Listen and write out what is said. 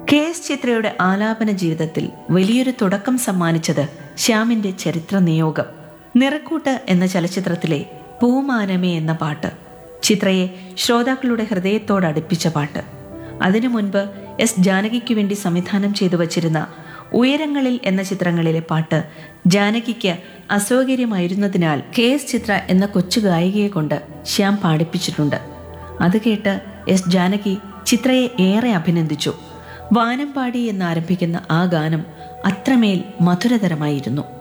K S ചിത്രയുടെ ആലാപന ജീവിതത്തിൽ വലിയൊരു തുടക്കം സമ്മാനിച്ചത് ശ്യാമിന്റെ ചരിത്ര നിയോഗം നിറക്കൂട്ട് എന്ന ചലച്ചിത്രത്തിലെ പൂമാനമേ എന്ന പാട്ട് ചിത്രയെ ശ്രോതാക്കളുടെ ഹൃദയത്തോട് അടുപ്പിച്ച പാട്ട് അതിനു മുൻപ് എസ് ജാനകിക്ക് വേണ്ടി സംവിധാനം ചെയ്തു വച്ചിരുന്ന ഉയരങ്ങളിൽ എന്ന ചിത്രങ്ങളിലെ പാട്ട് ജാനകിക്ക് അസൗകര്യമായിരുന്നതിനാൽ കെ എസ് ചിത്ര എന്ന കൊച്ചു ഗായികയെ കൊണ്ട് ശ്യാം പാടിപ്പിച്ചിട്ടുണ്ട് അത് കേട്ട് എസ് ജാനകി ചിത്രയെ ഏറെ അഭിനന്ദിച്ചു വാനം പാടി എന്നാരംഭിക്കുന്ന ആ ഗാനം അത്രമേൽ മധുരതരമായിരുന്നു